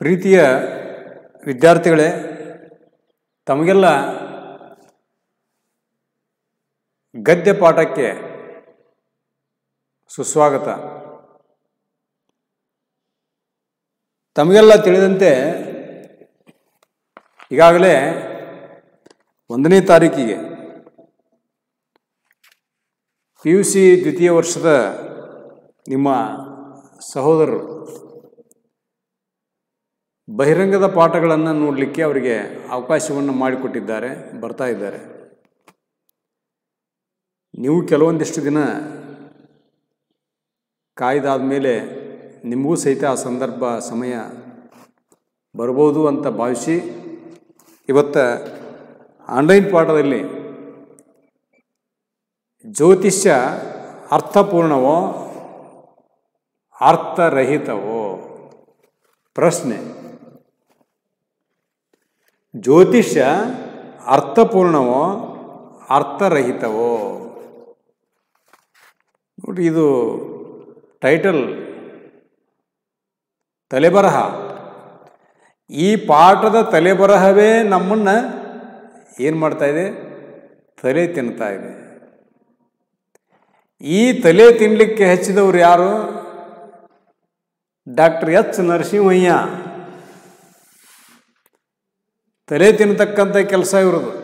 ಪ್ರೀತಿಯ ವಿದ್ಯಾರ್ಥಿಗಳೇ ತಮಗೆಲ್ಲ ಗದ್ಯ ಪಾಠಕ್ಕೆ ಸುಸ್ವಾಗತ ತಮಗೆಲ್ಲ ತಿಳಿದಂತೆ ಈಗಾಗಲೇ ಒಂದನೇ ತಾರೀಕಿಗೆ ಪಿ ಯು ಸಿ ದ್ವಿತೀಯ ವರ್ಷದ ನಿಮ್ಮ ಸಹೋದರರು ಬಹಿರಂಗದ ಪಾಠಗಳನ್ನು ನೋಡಲಿಕ್ಕೆ ಅವರಿಗೆ ಅವಕಾಶವನ್ನು ಮಾಡಿಕೊಟ್ಟಿದ್ದಾರೆ ಬರ್ತಾ ಇದ್ದಾರೆ ನೀವು ಕೆಲವೊಂದಿಷ್ಟು ದಿನ ಕಾಯ್ದಾದ ಮೇಲೆ ನಿಮಗೂ ಸಹಿತ ಆ ಸಂದರ್ಭ ಸಮಯ ಬರ್ಬೋದು ಅಂತ ಭಾವಿಸಿ ಇವತ್ತು ಆನ್ಲೈನ್ ಪಾಠದಲ್ಲಿ ಜ್ಯೋತಿಷ್ಯ ಅರ್ಥಪೂರ್ಣವೋ ಅರ್ಥರಹಿತವೋ ಪ್ರಶ್ನೆ ಜ್ಯೋತಿಷ್ಯ ಅರ್ಥಪೂರ್ಣವೋ ಅರ್ಥರಹಿತವೋ ನೋಡಿ ಇದು ಟೈಟಲ್ ತಲೆಬರಹ ಈ ಪಾಠದ ತಲೆಬರಹವೇ ನಮ್ಮನ್ನು ಏನು ಮಾಡ್ತಾ ಇದೆ ತಲೆ ತಿನ್ನುತ್ತಾ ಇದೆ ಈ ತಲೆ ತಿನ್ನಲಿಕ್ಕೆ ಹೆಚ್ಚಿದವರು ಯಾರು ಡಾಕ್ಟರ್ ಎಚ್ ನರಸಿಂಹಯ್ಯ ತಲೆ ತಿನ್ನತಕ್ಕಂಥ ಕೆಲಸ ಇವ್ರದ್ದು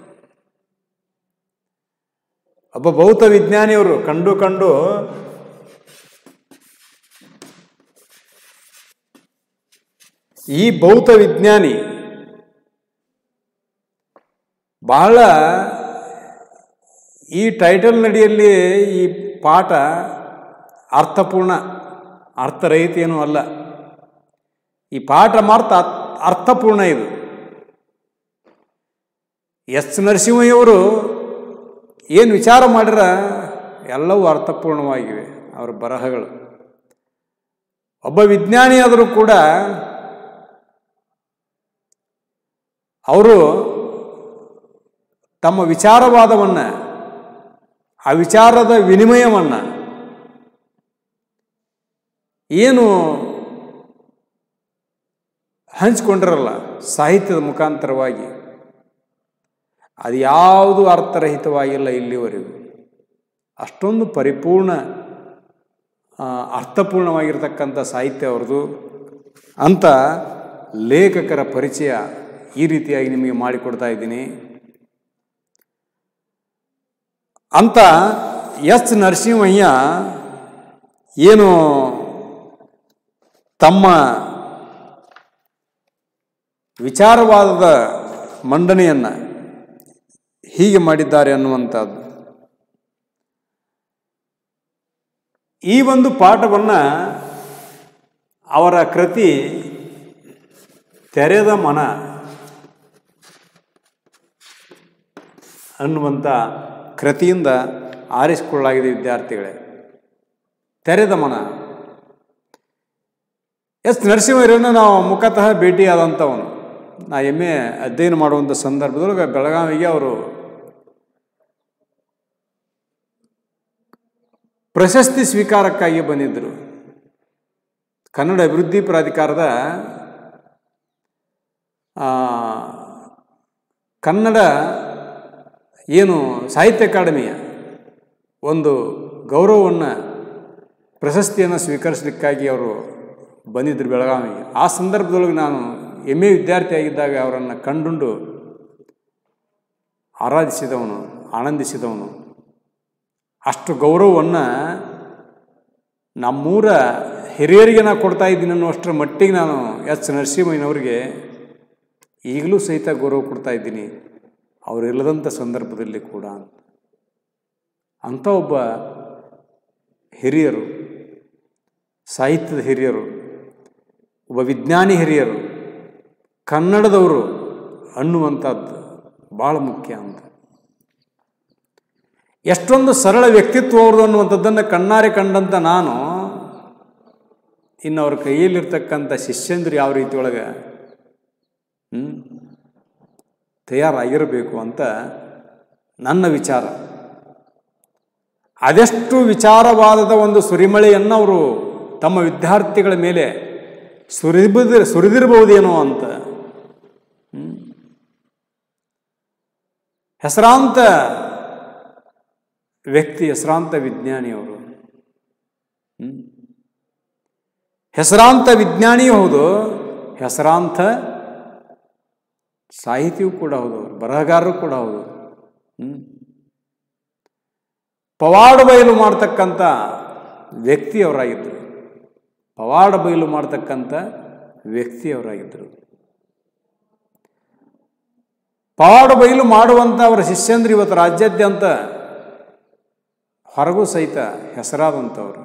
ಒಬ್ಬ ಭೌತ ವಿಜ್ಞಾನಿಯವರು ಕಂಡು ಕಂಡು ಈ ಭೌತ ವಿಜ್ಞಾನಿ ಬಹಳ ಈ ಟೈಟಲ್ ನಡಿಯಲ್ಲಿ ಈ ಪಾಠ ಅರ್ಥಪೂರ್ಣ ಅರ್ಥರಹಿತ ಏನೂ ಅಲ್ಲ ಈ ಪಾಠ ಮಾತ್ರ ಅರ್ಥಪೂರ್ಣ ಇದು ಎಸ್ ನರಸಿಂಹಯ್ಯವರು ಏನು ವಿಚಾರ ಮಾಡಿರ ಎಲ್ಲವೂ ಅರ್ಥಪೂರ್ಣವಾಗಿವೆ ಅವರ ಬರಹಗಳು ಒಬ್ಬ ವಿಜ್ಞಾನಿಯಾದರೂ ಕೂಡ ಅವರು ತಮ್ಮ ವಿಚಾರವಾದವನ್ನು ಆ ವಿಚಾರದ ವಿನಿಮಯವನ್ನು ಏನು ಹಂಚಿಕೊಂಡಿರಲ್ಲ ಸಾಹಿತ್ಯದ ಮುಖಾಂತರವಾಗಿ ಅದು ಯಾವುದು ಅರ್ಥರಹಿತವಾಗಿಲ್ಲ ಇಲ್ಲಿವರೆಗೂ ಅಷ್ಟೊಂದು ಪರಿಪೂರ್ಣ ಅರ್ಥಪೂರ್ಣವಾಗಿರ್ತಕ್ಕಂಥ ಸಾಹಿತ್ಯ ಅವ್ರದ್ದು ಅಂಥ ಲೇಖಕರ ಪರಿಚಯ ಈ ರೀತಿಯಾಗಿ ನಿಮಗೆ ಮಾಡಿಕೊಡ್ತಾ ಇದ್ದೀನಿ ಅಂತ ಎಸ್ ನರಸಿಂಹಯ್ಯ ಏನು ತಮ್ಮ ವಿಚಾರವಾದದ ಮಂಡನೆಯನ್ನು ಹೀಗೆ ಮಾಡಿದ್ದಾರೆ ಅನ್ನುವಂಥದ್ದು ಈ ಒಂದು ಪಾಠವನ್ನು ಅವರ ಕೃತಿ ತೆರೆದ ಮನ ಅನ್ನುವಂಥ ಕೃತಿಯಿಂದ ಆರಿಸಿಕೊಳ್ಳಲಾಗಿದೆ ವಿದ್ಯಾರ್ಥಿಗಳೇ ತೆರೆದ ಮನ ಎಸ್ ನರಸಿಂಹರನ್ನು ನಾವು ಮುಖತಃ ಭೇಟಿಯಾದಂಥವನು ನಾ ಎಮ್ ಎ ಅಧ್ಯಯನ ಮಾಡುವಂಥ ಸಂದರ್ಭದೊಳಗೆ ಬೆಳಗಾವಿಗೆ ಅವರು ಪ್ರಶಸ್ತಿ ಸ್ವೀಕಾರಕ್ಕಾಗಿ ಬಂದಿದ್ದರು ಕನ್ನಡ ಅಭಿವೃದ್ಧಿ ಪ್ರಾಧಿಕಾರದ ಕನ್ನಡ ಏನು ಸಾಹಿತ್ಯ ಅಕಾಡೆಮಿಯ ಒಂದು ಗೌರವವನ್ನು ಪ್ರಶಸ್ತಿಯನ್ನು ಸ್ವೀಕರಿಸಲಿಕ್ಕಾಗಿ ಅವರು ಬಂದಿದ್ದರು ಬೆಳಗಾವಿಗೆ ಆ ಸಂದರ್ಭದೊಳಗೆ ನಾನು ಎಮ್ ಎ ವಿದ್ಯಾರ್ಥಿಯಾಗಿದ್ದಾಗ ಅವರನ್ನು ಕಂಡುಂಡು ಆರಾಧಿಸಿದವನು ಆನಂದಿಸಿದವನು ಅಷ್ಟು ಗೌರವವನ್ನು ನಮ್ಮೂರ ಹಿರಿಯರಿಗೆ ನಾನು ಕೊಡ್ತಾ ಇದ್ದೀನಿ ಅನ್ನುವಷ್ಟರ ಮಟ್ಟಿಗೆ ನಾನು ಎಚ್ ನರಸಿಂಹಯ್ಯನವರಿಗೆ ಈಗಲೂ ಸಹಿತ ಗೌರವ ಕೊಡ್ತಾ ಇದ್ದೀನಿ ಅವರಿಲ್ಲದಂಥ ಸಂದರ್ಭದಲ್ಲಿ ಕೂಡ ಅಂಥ ಒಬ್ಬ ಹಿರಿಯರು ಸಾಹಿತ್ಯದ ಹಿರಿಯರು ಒಬ್ಬ ವಿಜ್ಞಾನಿ ಹಿರಿಯರು ಕನ್ನಡದವರು ಅನ್ನುವಂಥದ್ದು ಭಾಳ ಮುಖ್ಯ ಅಂತ ಎಷ್ಟೊಂದು ಸರಳ ವ್ಯಕ್ತಿತ್ವ ಅವ್ರದ್ದು ಅನ್ನುವಂಥದ್ದನ್ನು ಕಣ್ಣಾರೆ ಕಂಡಂಥ ನಾನು ಇನ್ನು ಅವ್ರ ಕೈಯಲ್ಲಿರ್ತಕ್ಕಂಥ ಶಿಷ್ಯಂದ್ರು ಯಾವ ರೀತಿ ಒಳಗೆ ತಯಾರಾಗಿರಬೇಕು ಅಂತ ನನ್ನ ವಿಚಾರ ಅದೆಷ್ಟು ವಿಚಾರವಾದದ ಒಂದು ಸುರಿಮಳೆಯನ್ನು ಅವರು ತಮ್ಮ ವಿದ್ಯಾರ್ಥಿಗಳ ಮೇಲೆ ಸುರಿದ ಸುರಿದಿರಬಹುದೇನೋ ಅಂತ ಹ್ಮ್. ಹೆಸರಾಂತ ವ್ಯಕ್ತಿ ಹೆಸರಾಂತ ವಿಜ್ಞಾನಿ ಅವರು ಹ್ಮ್. ಹೆಸರಾಂತ ವಿಜ್ಞಾನಿಯೂ ಹೌದು ಹೆಸರಾಂತ ಸಾಹಿತಿಯೂ ಕೂಡ ಹೌದು ಬರಹಗಾರರು ಕೂಡ ಹೌದು ಹ್ಮ್. ಪವಾಡ ಬಯಲು ಮಾಡ್ತಕ್ಕಂಥ ವ್ಯಕ್ತಿ ಅವರಾಗಿದ್ದರು ಪವಾಡ ಬಯಲು ಮಾಡ್ತಕ್ಕಂಥ ವ್ಯಕ್ತಿ ಅವರಾಗಿದ್ದರು ಪವಾಡ ಬಯಲು ಮಾಡುವಂಥ ಅವರ ಶಿಷ್ಯಂದ್ರು ಇವತ್ತು ರಾಜ್ಯಾದ್ಯಂತ ಹೊರಗೂ ಸಹಿತ ಹೆಸರಾದಂಥವ್ರು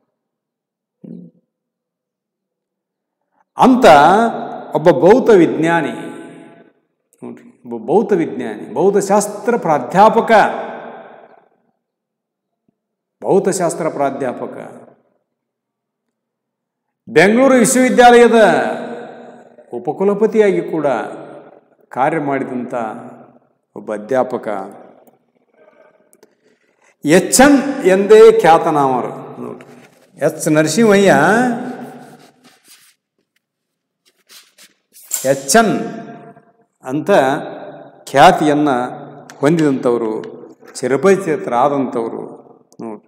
ಅಂತ ಒಬ್ಬ ಭೌತ ವಿಜ್ಞಾನಿ ನೋಡ್ರಿ ಒಬ್ಬ ಭೌತ ವಿಜ್ಞಾನಿ ಭೌತಶಾಸ್ತ್ರ ಪ್ರಾಧ್ಯಾಪಕ ಭೌತಶಾಸ್ತ್ರ ಪ್ರಾಧ್ಯಾಪಕ ಬೆಂಗಳೂರು ವಿಶ್ವವಿದ್ಯಾಲಯದ ಉಪಕುಲಪತಿಯಾಗಿ ಕೂಡ ಕಾರ್ಯ ಮಾಡಿದಂಥ ಒಬ್ಬ ಅಧ್ಯಾಪಕ ಎಚ್ ಎನ್ ಎಂದೇ ಖ್ಯಾತನಾಮರು ನೋಡ್ರಿ ಎಚ್ ನರಸಿಂಹಯ್ಯ ಎಚ್ ಎನ್ ಅಂತ ಖ್ಯಾತಿಯನ್ನು ಹೊಂದಿದಂಥವರು ಚಿರಪರಿಚಿತರಾದಂಥವರು ನೋಡಿ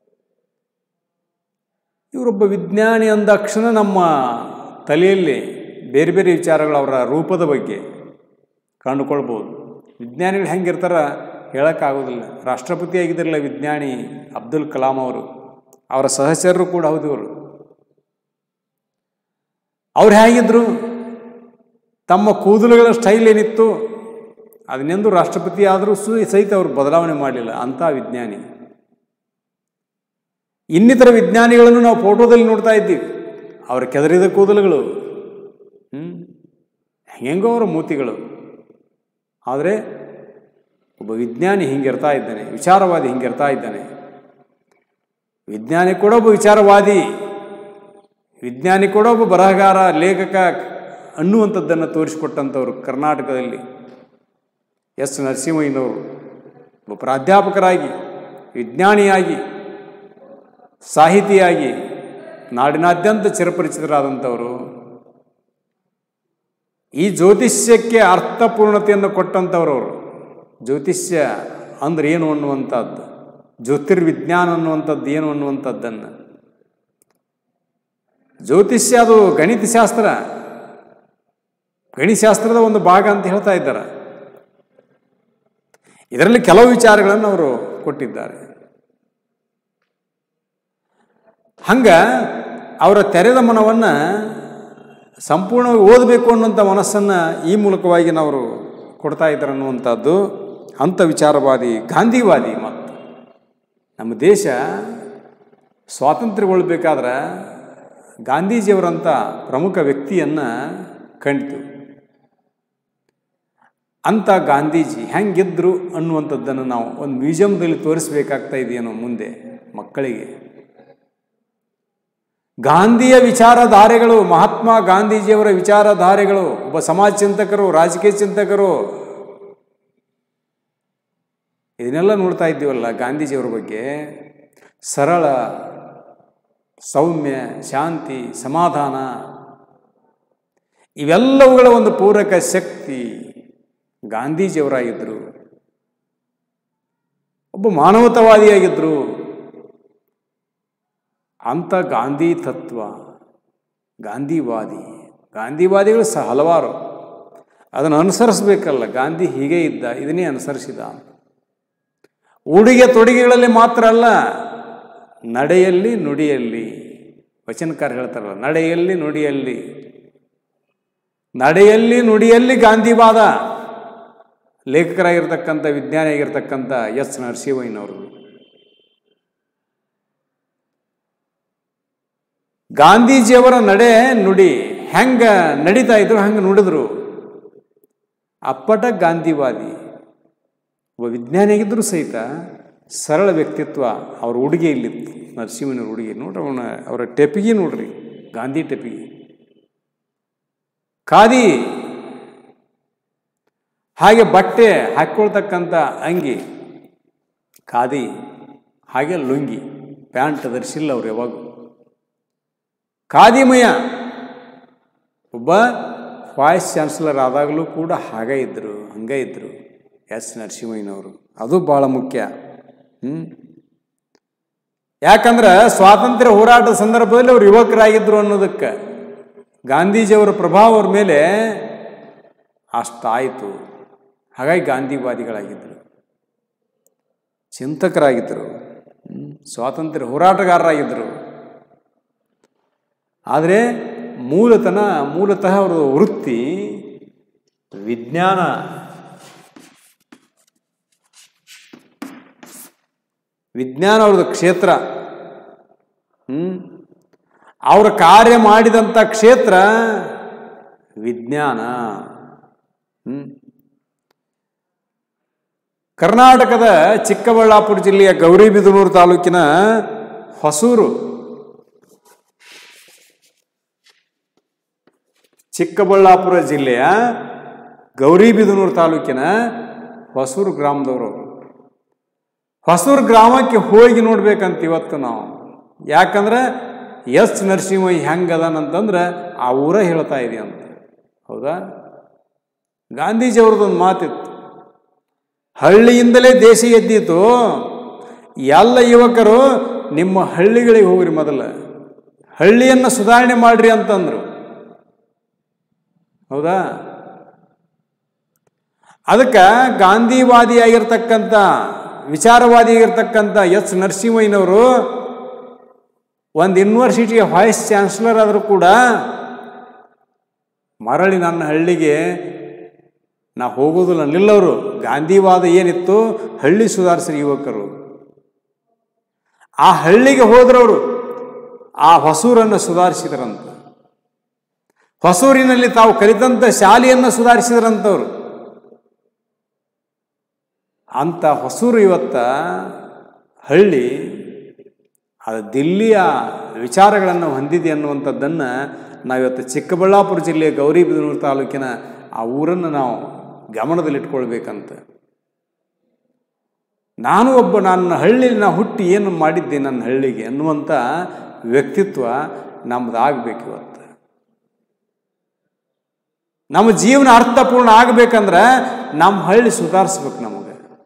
ಇವರೊಬ್ಬ ವಿಜ್ಞಾನಿ ಅಂದಾಕ್ಷಣ ನಮ್ಮ ತಲೆಯಲ್ಲಿ ಬೇರೆ ಬೇರೆ ವಿಚಾರಗಳು ಅವರ ರೂಪದ ಬಗ್ಗೆ ಕಂಡುಕೊಳ್ಬೋದು ವಿಜ್ಞಾನಿಗಳು ಹೆಂಗಿರ್ತಾರ ಹೇಳೋಕ್ಕಾಗೋದಿಲ್ಲ ರಾಷ್ಟ್ರಪತಿ ಆಗಿದ್ರಲ್ಲ ವಿಜ್ಞಾನಿ ಅಬ್ದುಲ್ ಕಲಾಂ ಅವರು ಅವರ ಸಹಚರರು ಕೂಡ ಹೌದು ಇವರು ಅವ್ರು ಹೇಗಿದ್ರು ತಮ್ಮ ಕೂದಲುಗಳ ಸ್ಟೈಲ್ ಏನಿತ್ತು ಅದನ್ನೆಂದು ರಾಷ್ಟ್ರಪತಿ ಆದರೂ ಸು ಸಹಿತ ಅವರು ಬದಲಾವಣೆ ಮಾಡಲಿಲ್ಲ ಅಂಥ ವಿಜ್ಞಾನಿ ಇನ್ನಿತರ ವಿಜ್ಞಾನಿಗಳನ್ನು ನಾವು ಫೋಟೋದಲ್ಲಿ ನೋಡ್ತಾ ಇದ್ದೀವಿ ಅವರ ಕೆದರಿದ ಕೂದಲುಗಳು ಹ್ಞೂ ಹೆಂಗೋ ಅವರ ಮೂತಿಗಳು ಆದರೆ ಒಬ್ಬ ವಿಜ್ಞಾನಿ ಹಿಂಗಿರ್ತಾ ಇದ್ದಾನೆ ವಿಚಾರವಾದಿ ಹಿಂಗಿರ್ತಾ ಇದ್ದಾನೆ ವಿಜ್ಞಾನಿ ಕೂಡ ಒಬ್ಬ ವಿಚಾರವಾದಿ ವಿಜ್ಞಾನಿ ಕೂಡ ಒಬ್ಬ ಬರಹಗಾರ ಲೇಖಕ ಅನ್ನುವಂಥದ್ದನ್ನು ತೋರಿಸಿಕೊಟ್ಟಂಥವ್ರು ಕರ್ನಾಟಕದಲ್ಲಿ ಎಸ್ ನರಸಿಂಹಯ್ಯನವರು ಒಬ್ಬ ಪ್ರಾಧ್ಯಾಪಕರಾಗಿ ವಿಜ್ಞಾನಿಯಾಗಿ ಸಾಹಿತಿಯಾಗಿ ನಾಡಿನಾದ್ಯಂತ ಚಿರಪರಿಚಿತರಾದಂಥವರು ಈ ಜ್ಯೋತಿಷ್ಯಕ್ಕೆ ಅರ್ಥಪೂರ್ಣತೆಯನ್ನು ಕೊಟ್ಟಂಥವ್ರು ಅವರು ಜ್ಯೋತಿಷ್ಯ ಅಂದ್ರೆ ಏನು ಅನ್ನುವಂಥದ್ದು ಜ್ಯೋತಿರ್ವಿಜ್ಞಾನ ಅನ್ನುವಂಥದ್ದು ಏನು ಅನ್ನುವಂಥದ್ದನ್ನು ಜ್ಯೋತಿಷ್ಯ ಅದು ಗಣಿತಶಾಸ್ತ್ರ ಗಣಿತಶಾಸ್ತ್ರದ ಒಂದು ಭಾಗ ಅಂತ ಹೇಳ್ತಾ ಇದ್ದಾರೆ ಇದರಲ್ಲಿ ಕೆಲವು ವಿಚಾರಗಳನ್ನು ಅವರು ಕೊಟ್ಟಿದ್ದಾರೆ ಹಂಗ ಅವರ ತೆರೆದ ಮನವನ್ನು ಸಂಪೂರ್ಣವಾಗಿ ಓದಬೇಕು ಅನ್ನುವಂಥ ಮನಸ್ಸನ್ನು ಈ ಮೂಲಕವಾಗಿ ನಾವು ಕೊಡ್ತಾ ಇದ್ದಾರೆ ಅನ್ನುವಂಥದ್ದು ಅಂಥ ವಿಚಾರವಾದಿ ಗಾಂಧಿವಾದಿ ಮತ್ತು ನಮ್ಮ ದೇಶ ಸ್ವಾತಂತ್ರ್ಯಗೊಳ್ಬೇಕಾದ್ರೆ ಗಾಂಧೀಜಿಯವರಂಥ ಪ್ರಮುಖ ವ್ಯಕ್ತಿಯನ್ನು ಕಂಡಿತು ಅಂಥ ಗಾಂಧೀಜಿ ಹೆಂಗಿದ್ರು ಅನ್ನುವಂಥದ್ದನ್ನು ನಾವು ಒಂದು ಮ್ಯೂಸಿಯಂದಲ್ಲಿ ತೋರಿಸ್ಬೇಕಾಗ್ತಾ ಇದೆಯೇನೋ ಮುಂದೆ ಮಕ್ಕಳಿಗೆ ಗಾಂಧಿಯ ವಿಚಾರಧಾರೆಗಳು ಮಹಾತ್ಮ ಗಾಂಧೀಜಿಯವರ ವಿಚಾರಧಾರೆಗಳು ಒಬ್ಬ ಸಮಾಜ ಚಿಂತಕರು ರಾಜಕೀಯ ಚಿಂತಕರು ಇದನ್ನೆಲ್ಲ ನೋಡ್ತಾ ಇದ್ದೀವಲ್ಲ ಗಾಂಧೀಜಿಯವರ ಬಗ್ಗೆ ಸರಳ ಸೌಮ್ಯ ಶಾಂತಿ ಸಮಾಧಾನ ಇವೆಲ್ಲವುಗಳ ಒಂದು ಪೂರಕ ಶಕ್ತಿ ಗಾಂಧೀಜಿಯವರಾಗಿದ್ದರು ಒಬ್ಬ ಮಾನವತಾವಾದಿಯಾಗಿದ್ದರು ಅಂಥ ಗಾಂಧಿ ತತ್ವ ಗಾಂಧಿವಾದಿ ಗಾಂಧಿವಾದಿಗಳು ಸಹ ಹಲವಾರು ಅದನ್ನು ಅನುಸರಿಸಬೇಕಲ್ಲ ಗಾಂಧಿ ಹೀಗೆ ಇದ್ದ ಇದನ್ನೇ ಅನುಸರಿಸಿದ ಉಡುಗೆ ತೊಡುಗೆಗಳಲ್ಲಿ ಮಾತ್ರ ಅಲ್ಲ ನಡೆಯಲ್ಲಿ ನುಡಿಯಲ್ಲಿ ವಚನಕಾರ ಹೇಳ್ತಾರಲ್ಲ ನಡೆಯಲ್ಲಿ ನುಡಿಯಲ್ಲಿ ನಡೆಯಲ್ಲಿ ನುಡಿಯಲ್ಲಿ ಗಾಂಧಿವಾದ ಲೇಖಕರಾಗಿರ್ತಕ್ಕಂಥ ವಿಜ್ಞಾನಿಯಾಗಿರ್ತಕ್ಕಂಥ ಎಸ್ ನರಸಿಂಹಯ್ಯನವರು ಗಾಂಧೀಜಿಯವರ ನಡೆ ನುಡಿ ಹೆಂಗ ನಡೀತಾ ಇದ್ರು ಹಂಗೆ ನುಡಿದ್ರು ಅಪ್ಪಟ ಗಾಂಧಿವಾದಿ ಒಬ್ಬ ವಿಜ್ಞಾನಿಯಾಗಿದ್ದರೂ ಸಹಿತ ಸರಳ ವ್ಯಕ್ತಿತ್ವ ಅವ್ರ ಉಡುಗೆಯಲ್ಲಿತ್ತು ನರಸಿಂಹನ ಉಡುಗೆ ನೋಡ್ರಿ ಅವನ ಅವರ ಟೆಪಿಗೆ ನೋಡ್ರಿ ಗಾಂಧಿ ಟೆಪಿಗೆ ಖಾದಿ ಹಾಗೆ ಬಟ್ಟೆ ಹಾಕ್ಕೊಳ್ತಕ್ಕಂಥ ಅಂಗಿ ಖಾದಿ ಹಾಗೆ ಲುಂಗಿ ಪ್ಯಾಂಟ್ ಧರಿಸಿಲ್ಲ ಅವ್ರು ಯಾವಾಗ ಖಾದಿಮಯ ಒಬ್ಬ ವಾಯ್ಸ್ ಚಾನ್ಸಲರ್ ಆದಾಗಲೂ ಕೂಡ ಹಾಗೆ ಇದ್ದರು ಹಂಗೆ ಇದ್ದರು ಎಸ್ ನರಸಿಂಹಯ್ಯನವರು ಅದು ಭಾಳ ಮುಖ್ಯ ಹ್ಞೂ ಯಾಕಂದ್ರೆ ಸ್ವಾತಂತ್ರ್ಯ ಹೋರಾಟದ ಸಂದರ್ಭದಲ್ಲಿ ಅವರು ಯುವಕರಾಗಿದ್ದರು ಅನ್ನೋದಕ್ಕೆ ಗಾಂಧೀಜಿಯವರ ಪ್ರಭಾವ ಅವ್ರ ಮೇಲೆ ಅಷ್ಟಾಯಿತು ಹಾಗಾಗಿ ಗಾಂಧಿವಾದಿಗಳಾಗಿದ್ದರು ಚಿಂತಕರಾಗಿದ್ದರು ಹ್ಮ್. ಸ್ವಾತಂತ್ರ್ಯ ಹೋರಾಟಗಾರರಾಗಿದ್ದರು ಆದರೆ ಮೂಲತನ ಮೂಲತಃ ಅವರ ವೃತ್ತಿ ವಿಜ್ಞಾನ ವಿಜ್ಞಾನ ಅವ್ರದ್ದು ಕ್ಷೇತ್ರ ಹ್ಮ್ ಅವರ ಕಾರ್ಯ ಮಾಡಿದಂಥ ಕ್ಷೇತ್ರ ವಿಜ್ಞಾನ ಹ್ಮ್ ಕರ್ನಾಟಕದ ಚಿಕ್ಕಬಳ್ಳಾಪುರ ಜಿಲ್ಲೆಯ ಗೌರಿಬಿದನೂರು ತಾಲೂಕಿನ ಹೊಸೂರು ಚಿಕ್ಕಬಳ್ಳಾಪುರ ಜಿಲ್ಲೆಯ ಗೌರಿಬಿದನೂರು ತಾಲೂಕಿನ ಹೊಸೂರು ಗ್ರಾಮದವರು ಅವರು. ಹೊಸೂರು ಗ್ರಾಮಕ್ಕೆ ಹೋಗಿ ನೋಡ್ಬೇಕಂತ ಇವತ್ತು ನಾವು ಯಾಕಂದ್ರೆ ಎಸ್ ನರಸಿಂಹಯ್ಯ ಹೆಂಗದಾನಂತಂದ್ರೆ ಆ ಊರ ಹೇಳ್ತಾ ಇದೆ ಅಂತ ಹೌದಾ ಗಾಂಧೀಜಿ ಅವ್ರದ್ದೊಂದು ಮಾತಿತ್ತು ಹಳ್ಳಿಯಿಂದಲೇ ದೇಶ ಎದ್ದಿತು ಎಲ್ಲ ಯುವಕರು ನಿಮ್ಮ ಹಳ್ಳಿಗಳಿಗೆ ಹೋಗ್ರಿ ಮೊದಲ ಹಳ್ಳಿಯನ್ನು ಸುಧಾರಣೆ ಮಾಡ್ರಿ ಅಂತಂದ್ರು ಹೌದಾ ಅದಕ್ಕೆ ಗಾಂಧಿವಾದಿಯಾಗಿರ್ತಕ್ಕಂಥ ವಿಚಾರವಾದಿಯಾಗಿರ್ತಕ್ಕಂಥ ಎಸ್ ನರಸಿಂಹಯ್ಯನವರು ಒಂದು ಯೂನಿವರ್ಸಿಟಿಯ ವೈಸ್ ಚಾನ್ಸಲರ್ ಆದರೂ ಕೂಡ ಮರಳಿ ನನ್ನ ಹಳ್ಳಿಗೆ ನಾ ಹೋಗೋದಿಲ್ಲ ನಿಲ್ಲವರು ಗಾಂಧಿವಾದ ಏನಿತ್ತು ಹಳ್ಳಿ ಸುಧಾರಿಸ್ರಿ ಯುವಕರು ಆ ಹಳ್ಳಿಗೆ ಹೋದ್ರವರು ಆ ಹೊಸೂರನ್ನು ಸುಧಾರಿಸಿದ್ರಂತ ಹೊಸೂರಿನಲ್ಲಿ ತಾವು ಕಲಿತಂಥ ಶಾಲೆಯನ್ನು ಸುಧಾರಿಸಿದ್ರಂಥವ್ರು ಅಂಥ ಹೊಸೂರು ಇವತ್ತ ಹಳ್ಳಿ ಅದು ದಿಲ್ಲಿಯ ವಿಚಾರಗಳನ್ನು ಹೊಂದಿದೆ ಅನ್ನುವಂಥದ್ದನ್ನು ನಾವಿವತ್ತು ಚಿಕ್ಕಬಳ್ಳಾಪುರ ಜಿಲ್ಲೆಯ ಗೌರಿಬಿದನೂರು ತಾಲೂಕಿನ ಆ ಊರನ್ನು ನಾವು ಗಮನದಲ್ಲಿಟ್ಕೊಳ್ಬೇಕಂತ ನಾನು ಒಬ್ಬ ನನ್ನ ಹಳ್ಳಿಲಿ ನಾ ಹುಟ್ಟಿ ಏನು ಮಾಡಿದ್ದೆ ನನ್ನ ಹಳ್ಳಿಗೆ ಅನ್ನುವಂಥ ವ್ಯಕ್ತಿತ್ವ ನಮ್ಮದಾಗಬೇಕು ಇವತ್ತು ನಮ್ಮ ಜೀವನ ಅರ್ಥಪೂರ್ಣ ಆಗಬೇಕಂದ್ರೆ ನಮ್ಮ ಹಳ್ಳಿ ಸುಧಾರಿಸ್ಬೇಕು ನಮಗೆ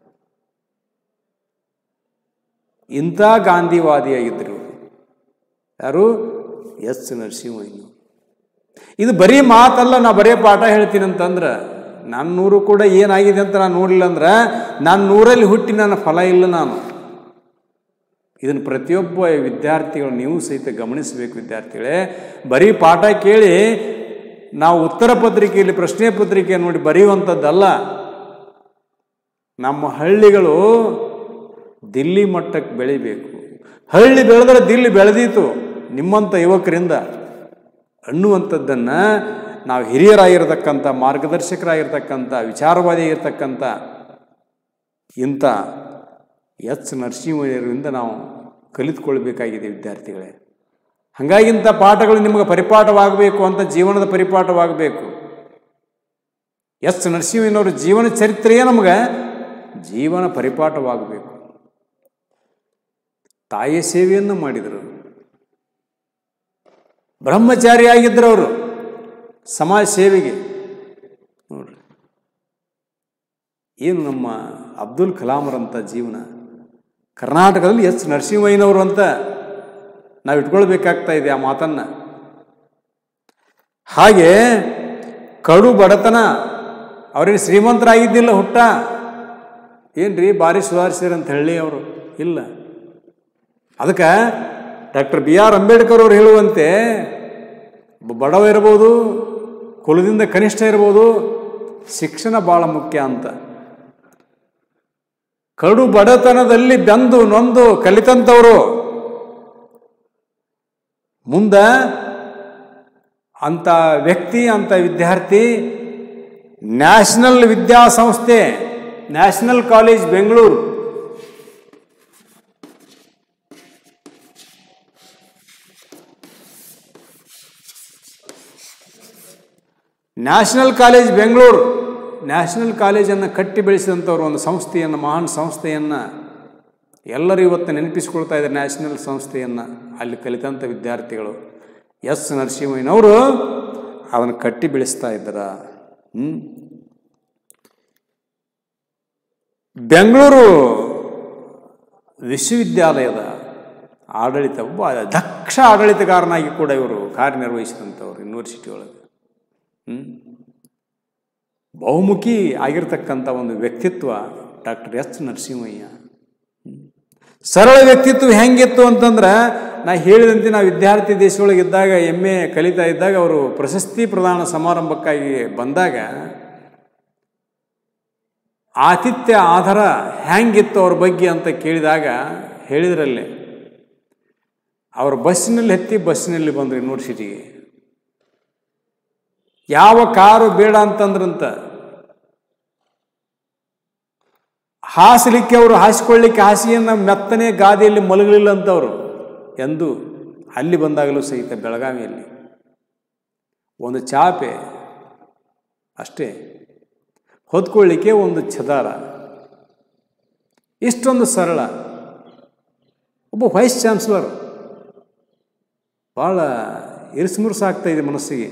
ಇಂಥ ಗಾಂಧಿವಾದಿಯಾಗಿದ್ದರು ಯಾರು ಎಸ್ ನರಸಿಂಹಯ್ಯ ಇದು ಬರೀ ಮಾತಲ್ಲ ನಾ ಬರೀ ಪಾಠ ಹೇಳ್ತೀನಿ ಅಂತಂದ್ರೆ ನನ್ನೂರು ಕೂಡ ಏನಾಗಿದೆ ಅಂತ ನಾನು ನೋಡಲಿಲ್ಲ ಅಂದ್ರೆ ನಾನು ನೂರಲ್ಲಿ ಹುಟ್ಟಿ ನನ್ನ ಫಲ ಇಲ್ಲ ನಾನು ಇದನ್ನು ಪ್ರತಿಯೊಬ್ಬ ವಿದ್ಯಾರ್ಥಿಗಳು ನೀವು ಸಹಿತ ಗಮನಿಸಬೇಕು ವಿದ್ಯಾರ್ಥಿಗಳೇ ಬರೀ ಪಾಠ ಕೇಳಿ ನಾವು ಉತ್ತರ ಪತ್ರಿಕೆಯಲ್ಲಿ ಪ್ರಶ್ನೆ ಪತ್ರಿಕೆ ನೋಡಿ ಬರೆಯುವಂಥದ್ದಲ್ಲ ನಮ್ಮ ಹಳ್ಳಿಗಳು ದಿಲ್ಲಿ ಮಟ್ಟಕ್ಕೆ ಬೆಳಿಬೇಕು ಹಳ್ಳಿ ಬೆಳೆದ್ರೆ ದಿಲ್ಲಿ ಬೆಳೆದೀತು ನಿಮ್ಮಂಥ ಯುವಕರಿಂದ ಅನ್ನುವಂಥದ್ದನ್ನು ನಾವು ಹಿರಿಯರಾಗಿರ್ತಕ್ಕಂಥ ಮಾರ್ಗದರ್ಶಕರಾಗಿರ್ತಕ್ಕಂಥ ವಿಚಾರವಾದಿಯಾಗಿರ್ತಕ್ಕಂಥ ಇಂಥ ಎಚ್ ನರಸಿಂಹಯ್ಯರಿಂದ ನಾವು ಕಲಿತುಕೊಳ್ಬೇಕಾಗಿದೆ ವಿದ್ಯಾರ್ಥಿಗಳೇ ಹಾಗಾಗಿ ಇಂಥ ಪಾಠಗಳು ನಿಮಗೆ ಪರಿಪಾಠವಾಗಬೇಕು ಅಂತ ಜೀವನದ ಪರಿಪಾಠವಾಗಬೇಕು ಎಸ್ ನರಸಿಂಹಯ್ಯನವರ ಜೀವನ ಚರಿತ್ರೆಯೇ ನಮಗೆ ಜೀವನ ಪರಿಪಾಠವಾಗಬೇಕು ತಾಯಿಯ ಸೇವೆಯನ್ನು ಮಾಡಿದರು ಬ್ರಹ್ಮಚಾರಿಯಾಗಿದ್ದರು ಅವರು ಸಮಾಜ ಸೇವೆಗೆ ನೋಡ್ರಿ ಏನು ನಮ್ಮ ಅಬ್ದುಲ್ ಕಲಾಮರಂಥ ಜೀವನ ಕರ್ನಾಟಕದಲ್ಲಿ ಎಸ್ ನರಸಿಂಹಯ್ಯನವರು ಅಂತ ನಾವು ಇಟ್ಕೊಳ್ಬೇಕಾಗ್ತಾ ಇದೆ ಆ ಮಾತನ್ನು ಹಾಗೆ ಕಡು ಬಡತನ ಅವ್ರೇನು ಶ್ರೀಮಂತರಾಗಿದ್ದಿಲ್ಲ ಹುಟ್ಟ ಏನ್ರಿ ಭಾರಿ ಸುಧಾರಿಸಿದ್ರು ಅಂತ ಹೇಳಿ ಅವರು ಇಲ್ಲ ಅದಕ್ಕೆ ಡಾಕ್ಟರ್ ಬಿ ಆರ್ ಅಂಬೇಡ್ಕರ್ ಅವರು ಹೇಳುವಂತೆ ಒಬ್ಬ ಬಡವ ಇರ್ಬೋದು ಕುಲದಿಂದ ಕನಿಷ್ಠ ಇರ್ಬೋದು ಶಿಕ್ಷಣ ಭಾಳ ಮುಖ್ಯ ಅಂತ ಕಡು ಬಡತನದಲ್ಲಿ ಬೆಂದು ನೊಂದು ಕಲಿತಂಥವರು ಮುಂದ ಅಂಥ ವ್ಯಕ್ತಿ ಅಂಥ ವಿದ್ಯಾರ್ಥಿ ನ್ಯಾಷನಲ್ ವಿದ್ಯಾಸಂಸ್ಥೆ national college Bengaluru national college Bengaluru national ಕಾಲೇಜನ್ನು ಕಟ್ಟಿ ಬೆಳೆಸಿದಂಥವ್ರು ಒಂದು ಸಂಸ್ಥೆಯನ್ನು ಮಹಾನ್ ಸಂಸ್ಥೆಯನ್ನು ಎಲ್ಲರೂ ಇವತ್ತು ನೆನಪಿಸ್ಕೊಳ್ತಾ ಇದ್ದಾರೆ ನ್ಯಾಷನಲ್ ಸಂಸ್ಥೆಯನ್ನು ಅಲ್ಲಿ ಕಲಿತಂಥ ವಿದ್ಯಾರ್ಥಿಗಳು ಎಸ್ ನರಸಿಂಹಯ್ಯನವರು ಅದನ್ನು ಕಟ್ಟಿ ಬೆಳೆಸ್ತಾ ಇದ್ದಾರ ಹ್ಮ್ ಬೆಂಗಳೂರು ವಿಶ್ವವಿದ್ಯಾಲಯದ ಆಡಳಿತ ಒಬ್ಬ ದಕ್ಷ ಆಡಳಿತಗಾರನಾಗಿ ಕೂಡ ಇವರು ಕಾರ್ಯನಿರ್ವಹಿಸಿದಂಥವ್ರು ಯೂನಿವರ್ಸಿಟಿ ಒಳಗೆ ಹ್ಮ್? ಬಹುಮುಖಿ ಆಗಿರ್ತಕ್ಕಂಥ ಒಂದು ವ್ಯಕ್ತಿತ್ವ ಡಾಕ್ಟರ್ ಎಸ್ ನರಸಿಂಹಯ್ಯ ಹ್ಮ್? ಸರಳ ವ್ಯಕ್ತಿತ್ವ ಹೆಂಗಿತ್ತು ಅಂತಂದ್ರೆ ನಾ ಹೇಳಿದಂತೆ ನಾವು ವಿದ್ಯಾರ್ಥಿ ದೇಶದೊಳಗೆ ಇದ್ದಾಗ ಎಮ್ ಎ ಕಲಿತಾ ಇದ್ದಾಗ ಅವರು ಪ್ರಶಸ್ತಿ ಪ್ರದಾನ ಸಮಾರಂಭಕ್ಕಾಗಿ ಬಂದಾಗ ಆತಿಥ್ಯ ಆಧಾರ ಹೆಂಗಿತ್ತು ಅವ್ರ ಬಗ್ಗೆ ಅಂತ ಕೇಳಿದಾಗ ಹೇಳಿದ್ರಲ್ಲೇ ಅವರು ಬಸ್ಸಿನಲ್ಲಿ ಹತ್ತಿ ಬಸ್ಸಿನಲ್ಲಿ ಬಂದರು ಯೂನಿವರ್ಸಿಟಿಗೆ ಯಾವ ಕಾರು ಬೇಡ ಅಂತಂದ್ರಂತ ಹಾಸಲಿಕ್ಕೆ ಅವರು ಹಾಸಿಕೊಳ್ಳಿಕ್ಕೆ ಹಾಸಿಗೆಯನ್ನು ಮೆತ್ತನೆ ಗಾದಿಯಲ್ಲಿ ಮಲಗಲಿಲ್ಲ ಅಂತವರು ಎಂದು ಅಲ್ಲಿ ಬಂದಾಗಲೂ ಸಹಿತ ಬೆಳಗಾವಿಯಲ್ಲಿ ಒಂದು ಚಾಪೆ ಅಷ್ಟೇ ಹೊದ್ಕೊಳ್ಳಿಕ್ಕೆ ಒಂದು ಛದಾರ ಇಷ್ಟೊಂದು ಸರಳ ಒಬ್ಬ ವೈಸ್ ಚಾನ್ಸಲರ್ ಭಾಳ ಇರಿಸುಮುರುಸಾಗ್ತಾ ಇದೆ ಮನಸ್ಸಿಗೆ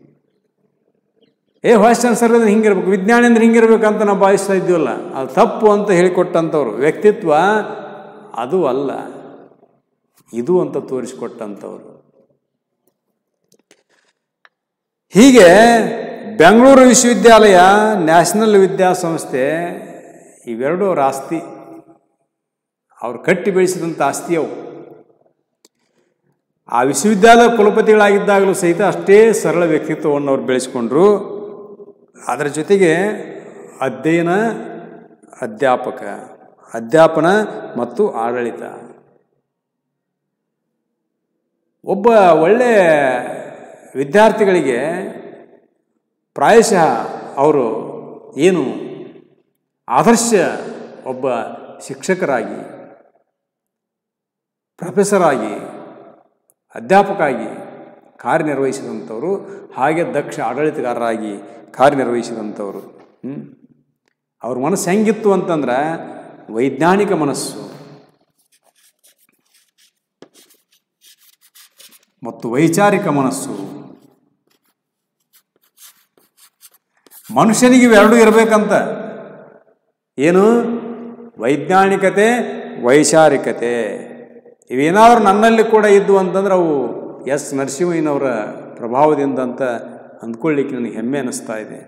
ಏ ವೈಸ್ ಚಾನ್ಸಲರ್ ಅಂದ್ರೆ ಹಿಂಗಿರ್ಬೇಕು ವಿಜ್ಞಾನಿ ಅಂದ್ರೆ ಹಿಂಗಿರ್ಬೇಕಂತ ನಾವು ಭಾವಿಸ್ತಾ ಇದ್ದೀವಲ್ಲ ಅದು ತಪ್ಪು ಅಂತ ಹೇಳಿಕೊಟ್ಟಂಥವ್ರು ವ್ಯಕ್ತಿತ್ವ ಅದು ಅಲ್ಲ ಇದು ಅಂತ ತೋರಿಸಿಕೊಟ್ಟಂಥವ್ರು ಹೀಗೆ ಬೆಂಗಳೂರು ವಿಶ್ವವಿದ್ಯಾಲಯ ನ್ಯಾಷನಲ್ ವಿದ್ಯಾಸಂಸ್ಥೆ ಇವೆರಡು ಅವರ ಆಸ್ತಿ ಅವ್ರು ಕಟ್ಟಿ ಬೆಳೆಸಿದಂಥ ಆಸ್ತಿ ಅವು ಆ ವಿಶ್ವವಿದ್ಯಾಲಯ ಕುಲಪತಿಗಳಾಗಿದ್ದಾಗಲೂ ಸಹಿತ ಅಷ್ಟೇ ಸರಳ ವ್ಯಕ್ತಿತ್ವವನ್ನು ಅವ್ರು ಬೆಳೆಸ್ಕೊಂಡ್ರು ಅದರ ಜೊತೆಗೆ ಅಧ್ಯಯನ ಅಧ್ಯಾಪಕ ಅಧ್ಯಾಪನ ಮತ್ತು ಆಡಳಿತ ಒಬ್ಬ ಒಳ್ಳೆ ವಿದ್ಯಾರ್ಥಿಗಳಿಗೆ ಪ್ರಾಯಶಃ ಅವರು ಏನು ಆದರ್ಶ ಒಬ್ಬ ಶಿಕ್ಷಕರಾಗಿ ಪ್ರೊಫೆಸರ್ ಆಗಿ ಅಧ್ಯಾಪಕ ಆಗಿ ಕಾರ್ಯನಿರ್ವಹಿಸಿದಂಥವರು ಹಾಗೆ ದಕ್ಷ ಆಡಳಿತಗಾರರಾಗಿ ಕಾರ್ಯನಿರ್ವಹಿಸಿದಂಥವರು ಹ್ಮ್? ಅವ್ರ ಮನಸ್ಸು ಹೆಂಗಿತ್ತು ಅಂತಂದ್ರೆ ವೈಜ್ಞಾನಿಕ ಮನಸ್ಸು ಮತ್ತು ವೈಚಾರಿಕ ಮನಸ್ಸು ಮನುಷ್ಯನಿಗೆ ಇವೆರಡೂ ಇರಬೇಕಂತ ಏನು ವೈಜ್ಞಾನಿಕತೆ ವೈಚಾರಿಕತೆ ಇವೇನಾದರೂ ನನ್ನಲ್ಲಿ ಕೂಡ ಇದ್ದು ಅಂತಂದ್ರೆ ಅವು ಎಸ್ ನರಸಿಂಹಯ್ಯನವರ ಪ್ರಭಾವದಿಂದ ಅಂತ ಅಂದ್ಕೊಳ್ಳಿಕ್ಕೆ ನನಗೆ ಹೆಮ್ಮೆ ಅನ್ನಿಸ್ತಾ ಇದೆ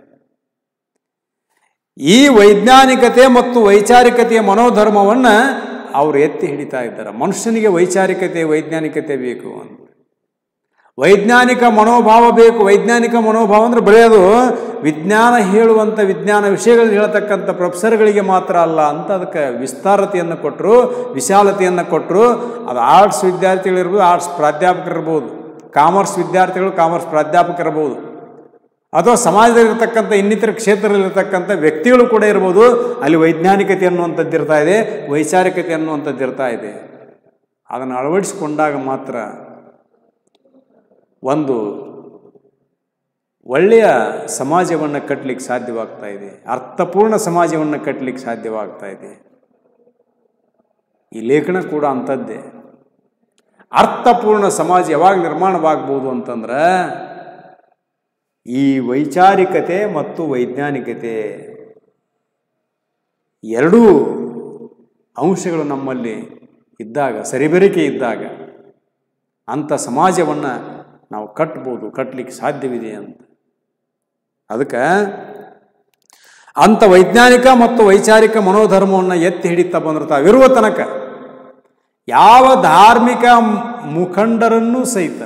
ಈ ವೈಜ್ಞಾನಿಕತೆ ಮತ್ತು ವೈಚಾರಿಕತೆಯ ಮನೋಧರ್ಮವನ್ನು ಅವರು ಎತ್ತಿ ಹಿಡಿತಾ ಇದ್ದಾರೆ ಮನುಷ್ಯನಿಗೆ ವೈಚಾರಿಕತೆ ವೈಜ್ಞಾನಿಕತೆ ಬೇಕು ಅಂತ ವೈಜ್ಞಾನಿಕ ಮನೋಭಾವ ಬೇಕು ವೈಜ್ಞಾನಿಕ ಮನೋಭಾವ ಅಂದ್ರೆ ಬರೀ ಅದು ವಿಜ್ಞಾನ ಹೇಳುವಂಥ ವಿಜ್ಞಾನ ವಿಷಯಗಳನ್ನ ಹೇಳ್ತಕ್ಕಂಥ ಪ್ರೊಫೆಸರ್ಗಳಿಗೆ ಮಾತ್ರ ಅಲ್ಲ ಅಂತ ಅದಕ್ಕೆ ವಿಸ್ತಾರತೆಯನ್ನು ಕೊಟ್ಟರು ವಿಶಾಲತೆಯನ್ನು ಕೊಟ್ಟರು ಅದು ಆರ್ಟ್ಸ್ ವಿದ್ಯಾರ್ಥಿಗಳಿರ್ಬೋದು ಆರ್ಟ್ಸ್ ಪ್ರಾಧ್ಯಾಪಕರಿರ್ಬೋದು ಕಾಮರ್ಸ್ ವಿದ್ಯಾರ್ಥಿಗಳು ಕಾಮರ್ಸ್ ಪ್ರಾಧ್ಯಾಪಕರಿರ್ಬೋದು ಅಥವಾ ಸಮಾಜದಲ್ಲಿರ್ತಕ್ಕಂಥ ಇನ್ನಿತರ ಕ್ಷೇತ್ರದಲ್ಲಿರ್ತಕ್ಕಂಥ ವ್ಯಕ್ತಿಗಳು ಕೂಡ ಇರ್ಬೋದು ಅಲ್ಲಿ ವೈಜ್ಞಾನಿಕತೆ ಅನ್ನುವಂಥದ್ದು ಇರ್ತಾ ಇದೆ ವೈಚಾರಿಕತೆ ಅನ್ನುವಂಥದ್ದು ಇರ್ತಾ ಇದೆ ಅದನ್ನು ಅಳವಡಿಸಿಕೊಂಡಾಗ ಮಾತ್ರ ಒಂದು ಒಳ್ಳೆಯ ಸಮಾಜವನ್ನು ಕಟ್ಟಲಿಕ್ಕೆ ಸಾಧ್ಯವಾಗ್ತಾ ಇದೆ ಅರ್ಥಪೂರ್ಣ ಸಮಾಜವನ್ನು ಕಟ್ಟಲಿಕ್ಕೆ ಸಾಧ್ಯವಾಗ್ತಾ ಇದೆ ಈ ಲೇಖನ ಕೂಡ ಅಂಥದ್ದೇ ಅರ್ಥಪೂರ್ಣ ಸಮಾಜ ಯಾವಾಗ ನಿರ್ಮಾಣವಾಗ್ಬೋದು ಅಂತಂದ್ರೆ ಈ ವೈಚಾರಿಕತೆ ಮತ್ತು ವೈಜ್ಞಾನಿಕತೆ ಎರಡೂ ಅಂಶಗಳು ನಮ್ಮಲ್ಲಿ ಇದ್ದಾಗ ಸರಿಬರಿಕೆ ಇದ್ದಾಗ ಅಂಥ ಸಮಾಜವನ್ನು ನಾವು ಕಟ್ಬೋದು ಕಟ್ಟಲಿಕ್ಕೆ ಸಾಧ್ಯವಿದೆ ಅಂತ ಅದಕ್ಕೆ ಅಂಥ ವೈಜ್ಞಾನಿಕ ಮತ್ತು ವೈಚಾರಿಕ ಮನೋಧರ್ಮವನ್ನು ಎತ್ತಿ ಹಿಡಿತಾ ಬಂದ್ರೆ ತಾವಿರುವ ತನಕ ಯಾವ ಧಾರ್ಮಿಕ ಮುಖಂಡರನ್ನೂ ಸಹಿತ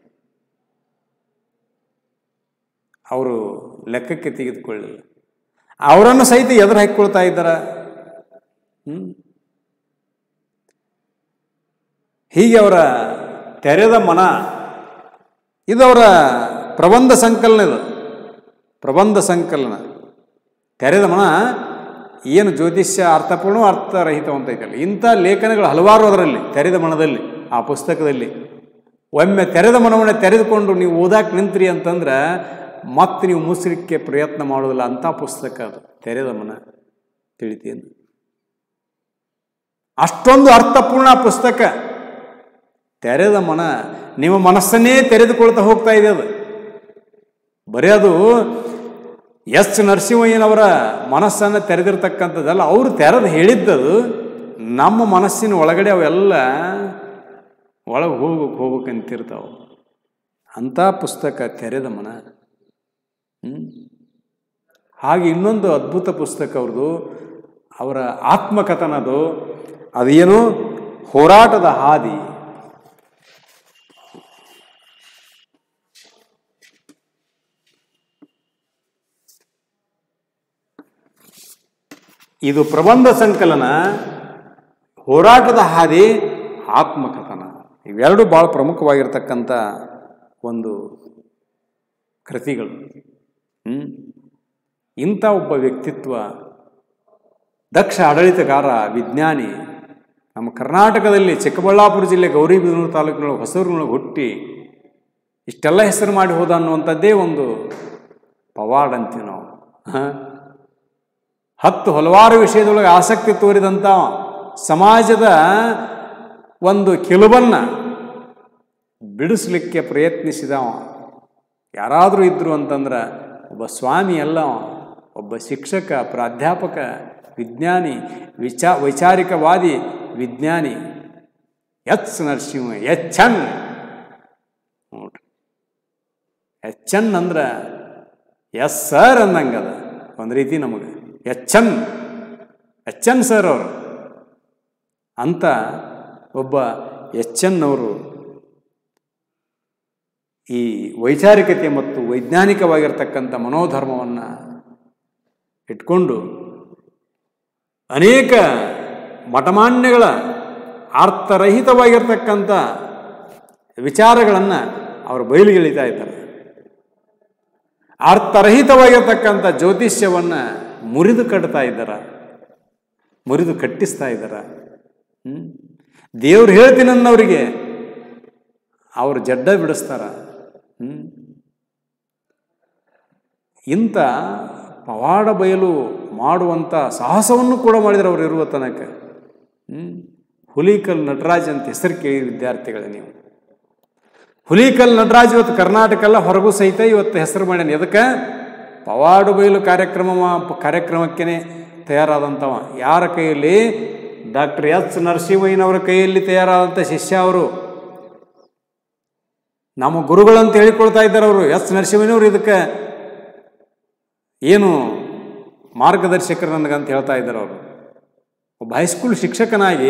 ಅವರು ಲೆಕ್ಕಕ್ಕೆ ತೆಗೆದುಕೊಳ್ಳಿಲ್ಲ ಅವರನ್ನು ಸಹಿತ ಎದುರು ಹಾಕಿಕೊಳ್ತಾ ಇದ್ದಾರ ಹ್ಮ್ ಹೀಗೆ ಅವರ ತೆರೆದ ಮನ ಇದು ಅವರ ಪ್ರಬಂಧ ಸಂಕಲನ ಇದು ಪ್ರಬಂಧ ಸಂಕಲನ ತೆರೆದ ಮನ ಏನು ಜ್ಯೋತಿಷ್ಯ ಅರ್ಥಪೂರ್ಣ ಅರ್ಥರಹಿತ ಅಂತ ಐತಲ್ಲ ಇಂಥ ಲೇಖನಗಳು ಹಲವಾರು ಅದರಲ್ಲಿ ತೆರೆದ ಮನದಲ್ಲಿ ಆ ಪುಸ್ತಕದಲ್ಲಿ ಒಮ್ಮೆ ತೆರೆದ ಮನವನ್ನು ತೆರೆದುಕೊಂಡು ನೀವು ಓದಾಕ್ ನಿಂತ್ರಿ ಅಂತಂದ್ರೆ ಮತ್ತೆ ನೀವು ಮುಸ್ಲಿಕ್ಕೆ ಪ್ರಯತ್ನ ಮಾಡೋದಿಲ್ಲ ಅಂಥ ಪುಸ್ತಕ ಅದು ತೆರೆದ ಮನ ತಿಳಿತೇನು ಅಷ್ಟೊಂದು ಅರ್ಥಪೂರ್ಣ ಪುಸ್ತಕ ತೆರೆದ ಮನ ನಿಮ್ಮ ಮನಸ್ಸನ್ನೇ ತೆರೆದುಕೊಳ್ತಾ ಹೋಗ್ತಾ ಇದೆ ಅದು ಬರೀ ಅದು ಎಸ್ ನರಸಿಂಹಯ್ಯನವರ ಮನಸ್ಸನ್ನು ತೆರೆದಿರ್ತಕ್ಕಂಥದ್ದಲ್ಲ ಅವರು ತೆರೆದು ಹೇಳಿದ್ದದು ನಮ್ಮ ಮನಸ್ಸಿನ ಒಳಗಡೆ ಅವೆಲ್ಲ ಒಳಗೆ ಹೋಗ್ಬೇಕು ಹೋಗ್ಬೇಕಂತಿರ್ತಾವೆ ಅಂಥ ಪುಸ್ತಕ ತೆರೆದ ಮನ ಹ್ಮ್? ಹಾಗೆ ಇನ್ನೊಂದು ಅದ್ಭುತ ಪುಸ್ತಕ ಅವ್ರದ್ದು ಅವರ ಆತ್ಮಕಥನದು ಅದೇನು ಹೋರಾಟದ ಹಾದಿ ಇದು ಪ್ರಬಂಧ ಸಂಕಲನ ಹೋರಾಟದ ಹಾದಿ ಆತ್ಮಕಥನ ಇವೆರಡು ಭಾಳ ಪ್ರಮುಖವಾಗಿರ್ತಕ್ಕಂಥ ಒಂದು ಕೃತಿಗಳು ಹ್ಮ್? ಇಂಥ ಒಬ್ಬ ವ್ಯಕ್ತಿತ್ವ ದಕ್ಷ ಆಡಳಿತಗಾರ ವಿಜ್ಞಾನಿ ನಮ್ಮ ಕರ್ನಾಟಕದಲ್ಲಿ ಚಿಕ್ಕಬಳ್ಳಾಪುರ ಜಿಲ್ಲೆ ಗೌರಿಬಿದನೂರು ತಾಲೂಕಿನೊಳಗೆ ಹೊಸೂರಿನೊಳಗೆ ಹುಟ್ಟಿ ಇಷ್ಟೆಲ್ಲ ಹೆಸರು ಮಾಡಿ ಹೋದ ಅನ್ನುವಂಥದ್ದೇ ಒಂದು ಪವಾಡ್ ಅಂತೀವಿ ನಾವು ಹ? ಹತ್ತು ಹಲವಾರು ವಿಷಯದೊಳಗೆ ಆಸಕ್ತಿ ತೋರಿದಂಥ ಸಮಾಜದ ಒಂದು ಕೆಲವನ್ನು ಬಿಡಿಸ್ಲಿಕ್ಕೆ ಪ್ರಯತ್ನಿಸಿದವ ಯಾರಾದರೂ ಇದ್ರು ಅಂತಂದ್ರೆ ಒಬ್ಬ ಸ್ವಾಮಿ ಅಲ್ಲ ಅವ. ಒಬ್ಬ ಶಿಕ್ಷಕ ಪ್ರಾಧ್ಯಾಪಕ ವಿಜ್ಞಾನಿ ವಿಚಾ ವೈಚಾರಿಕವಾದಿ ವಿಜ್ಞಾನಿ ಎಚ್ ನರಸಿಂಹ ಎಚ್ಚನ್ ನೋಡ್ರಿ ಎಚ್ಚನ್ ಅಂದ್ರೆ ಎಸ್ ಸರ್ ಅಂದಂಗದ ಒಂದು ರೀತಿ ನಮಗೆ ಎಚ್ಚನ್ ಎಚ್ಚನ್ ಸರ್ ಅವರು ಅಂತ ಒಬ್ಬ ಎಚ್ಚನ್ ಅವರು ಈ ವೈಚಾರಿಕತೆ ಮತ್ತು ವೈಜ್ಞಾನಿಕವಾಗಿರ್ತಕ್ಕಂಥ ಮನೋಧರ್ಮವನ್ನು ಇಟ್ಕೊಂಡು ಅನೇಕ ಮಠಮಾನ್ಯಗಳ ಅರ್ಥರಹಿತವಾಗಿರ್ತಕ್ಕಂಥ ವಿಚಾರಗಳನ್ನು ಅವರು ಬಯಲಿಗೆಳಿತಾ ಇದ್ದಾರೆ ಅರ್ಥರಹಿತವಾಗಿರ್ತಕ್ಕಂಥ ಜ್ಯೋತಿಷ್ಯವನ್ನು ಮುರಿದು ಕಟ್ತಾ ಇದ್ದಾರೆ ಮುರಿದು ಕಟ್ಟಿಸ್ತಾ ಇದ್ದಾರೆ ಹ್ಮ್? ದೇವ್ರು ಹೇಳ್ತೀನನ್ನವರಿಗೆ ಅವರು ಜಡ್ಡ ಬಿಡಿಸ್ತಾರ ಹ್ಮ್? ಇಂಥ ಪವಾಡ ಬಯಲು ಮಾಡುವಂಥ ಸಾಹಸವನ್ನು ಕೂಡ ಮಾಡಿದ್ರು ಅವರು ಇರುವ ತನಕ ಹ್ಮ್? ಹುಲಿಕಲ್ ನಟರಾಜ್ ಅಂತ ಹೆಸರು ಕೇಳಿ ವಿದ್ಯಾರ್ಥಿಗಳೇ ನೀವು ಹುಲಿಕಲ್ ನಟರಾಜ್ ಇವತ್ತು ಕರ್ನಾಟಕ ಎಲ್ಲ ಹೊರಗೂ ಸಹಿತ ಇವತ್ತು ಹೆಸರು ಮಾಡ್ಯಾನ ಎದಕ್ಕೆ ಪವಾಡು ಬಯಲು ಕಾರ್ಯಕ್ರಮ ಕಾರ್ಯಕ್ರಮಕ್ಕೇ ತಯಾರಾದಂಥವ ಯಾರ ಕೈಯಲ್ಲಿ ಡಾಕ್ಟರ್ ಎಚ್ ನರಸಿಂಹಯ್ಯನವರ ಕೈಯಲ್ಲಿ ತಯಾರಾದಂಥ ಶಿಷ್ಯ ಅವರು ನಮ್ಮ ಗುರುಗಳಂತ ಹೇಳಿಕೊಳ್ತಾ ಇದ್ದಾರೆ ಅವರು ಎಸ್ ನರಸಿಂಹಯ್ಯನವರು ಇದಕ್ಕೆ ಏನು ಮಾರ್ಗದರ್ಶಕರು ನನಗಂತ ಹೇಳ್ತಾ ಇದ್ದಾರೆ ಅವರು ಒಬ್ಬ ಹೈಸ್ಕೂಲ್ ಶಿಕ್ಷಕನಾಗಿ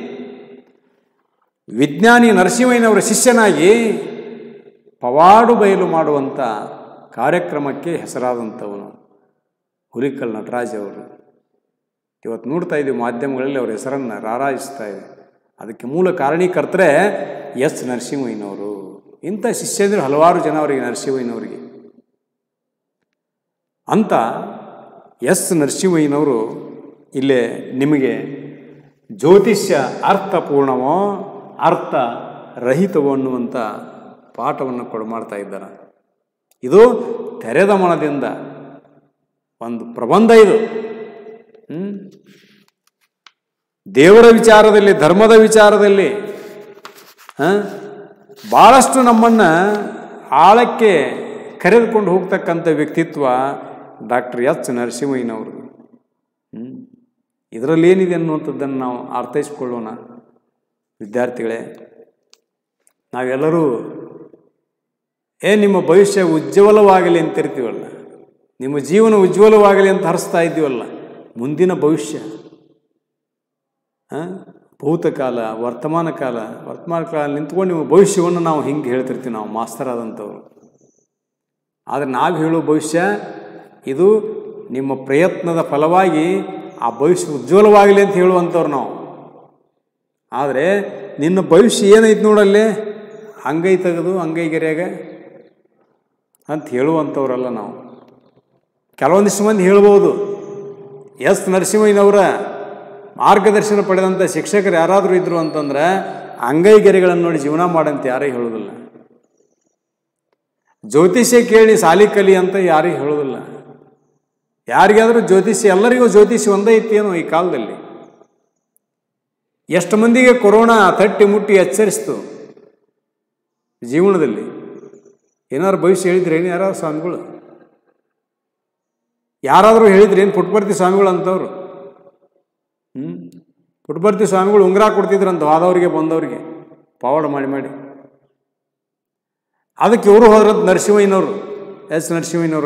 ವಿಜ್ಞಾನಿ ನರಸಿಂಹಯ್ಯನವರ ಶಿಷ್ಯನಾಗಿ ಪವಾಡು ಬಯಲು ಮಾಡುವಂಥ ಕಾರ್ಯಕ್ರಮಕ್ಕೆ ಹೆಸರಾದಂಥವನು ಹುಲಿಕಲ್ ನಟರಾಜ್ ಅವರು ಇವತ್ತು ನೋಡ್ತಾ ಇದ್ದೀವಿ ಮಾಧ್ಯಮಗಳಲ್ಲಿ ಅವರ ಹೆಸರನ್ನು ರಾರಾಜಿಸ್ತಾ ಇದೆ ಅದಕ್ಕೆ ಮೂಲ ಕಾರಣೀಕರ್ತರೆ ಎಸ್ ನರಸಿಂಹಯ್ಯನವರು ಇಂಥ ಶಿಷ್ಯಂದರು ಹಲವಾರು ಜನ ಅವರಿಗೆ ನರಸಿಂಹಯ್ಯನವರಿಗೆ ಅಂತ ಎಸ್ ನರಸಿಂಹಯ್ಯನವರು ಇಲ್ಲೇ ನಿಮಗೆ ಜ್ಯೋತಿಷ್ಯ ಅರ್ಥಪೂರ್ಣವೋ ಅರ್ಥ ರಹಿತವೋ ಅನ್ನುವಂಥ ಪಾಠವನ್ನು ಕೊಡು ಮಾಡ್ತಾ ಇದ್ದಾರೆ ಇದು ತೆರೆದ ಮನದಿಂದ ಒಂದು ಪ್ರಬಂಧ ಇದು ಹ್ಮ್? ದೇವರ ವಿಚಾರದಲ್ಲಿ ಧರ್ಮದ ವಿಚಾರದಲ್ಲಿ ಆ, ಭಾಳಷ್ಟು ನಮ್ಮನ್ನು ಆಳಕ್ಕೆ ಕರೆದುಕೊಂಡು ಹೋಗ್ತಕ್ಕಂಥ ವ್ಯಕ್ತಿತ್ವ ಡಾಕ್ಟರ್ ಎಚ್ ನರಸಿಂಹಯ್ಯನವರು ಹ್ಮ್? ಇದರಲ್ಲಿ ಏನಿದೆ ಅನ್ನುವಂಥದ್ದನ್ನು ನಾವು ಅರ್ಥೈಸ್ಕೊಳ್ಳೋಣ ವಿದ್ಯಾರ್ಥಿಗಳೇ ನಾವೆಲ್ಲರೂ ಏ ನಿಮ್ಮ ಭವಿಷ್ಯ ಉಜ್ವಲವಾಗಲಿ ಅಂತಿರ್ತೀವಲ್ಲ ನಿಮ್ಮ ಜೀವನ ಉಜ್ವಲವಾಗಲಿ ಅಂತ ಹರಿಸ್ತಾ ಇದ್ದೀವಲ್ಲ ಮುಂದಿನ ಭವಿಷ್ಯ ಆ? ಭೂತಕಾಲ ವರ್ತಮಾನ ಕಾಲ ವರ್ತಮಾನ ಕಾಲ ನಿಂತ್ಕೊಂಡು ನಿಮ್ಮ ಭವಿಷ್ಯವನ್ನು ನಾವು ಹಿಂಗೆ ಹೇಳ್ತಿರ್ತೀವಿ ನಾವು ಮಾಸ್ತರ್ ಆದಂಥವ್ರು ಆದರೆ ನಾವು ಹೇಳೋ ಭವಿಷ್ಯ ಇದು ನಿಮ್ಮ ಪ್ರಯತ್ನದ ಫಲವಾಗಿ ಆ ಭವಿಷ್ಯ ಉಜ್ವಲವಾಗಲಿ ಅಂತ ಹೇಳುವಂಥವ್ರು ನಾವು ಆದರೆ ನಿನ್ನ ಭವಿಷ್ಯ ಏನೈತೆ ನೋಡಲ್ಲೇ ಅಂಗೈ ತೆಗೆದು ಅಂಗೈಗೆರೆಯಾಗ ಅಂತ ಹೇಳುವಂಥವ್ರಲ್ಲ ನಾವು ಕೆಲವೊಂದಿಷ್ಟು ಮಂದಿ ಹೇಳ್ಬೋದು ಎಸ್ ನರಸಿಂಹಯ್ಯನವರ ಮಾರ್ಗದರ್ಶನ ಪಡೆದಂಥ ಶಿಕ್ಷಕರು ಯಾರಾದರೂ ಇದ್ರು ಅಂತಂದ್ರೆ ಅಂಗೈಗೆರೆಗಳನ್ನು ನೋಡಿ ಜೀವನ ಮಾಡಂತ ಯಾರೇ ಹೇಳೋದಿಲ್ಲ ಜ್ಯೋತಿಷ್ಯ ಕೇಳಿ ಸಾಲಿ ಕಲಿ ಅಂತ ಯಾರೂ ಹೇಳೋದಿಲ್ಲ ಯಾರಿಗಾದರೂ ಜ್ಯೋತಿಷ್ಯ ಎಲ್ಲರಿಗೂ ಜ್ಯೋತಿಷ್ಯ ಒಂದೇ ಇತ್ತೇನೋ ಈ ಕಾಲದಲ್ಲಿ ಎಷ್ಟು ಮಂದಿಗೆ ಕೊರೋನಾ ತಟ್ಟಿ ಮುಟ್ಟಿ ಎಚ್ಚರಿಸ್ತು ಜೀವನದಲ್ಲಿ ಏನಾದ್ರು ಭವಿಷ್ಯ ಹೇಳಿದ್ರೇನು ಯಾರು ಸ್ವಾಮಿಗಳು ಯಾರಾದರೂ ಹೇಳಿದ್ರೇನು ಪುಟ್ಪರ್ತಿ ಸ್ವಾಮಿಗಳು ಅಂತವ್ರು ಹ್ಞೂ ಪುಟ್ಪರ್ತಿ ಸ್ವಾಮಿಗಳು ಉಂಗುರ ಕೊಡ್ತಿದ್ರಂತ ಆದವ್ರಿಗೆ ಬಂದವರಿಗೆ ಪವಾಡ ಮಾಡಿ ಮಾಡಿ ಅದಕ್ಕೆ ಇವರು ಹೋದ್ರಂತ ನರಸಿಂಹಯ್ಯನವರು ಎಸ್ ನರಸಿಂಹಯ್ಯನವರು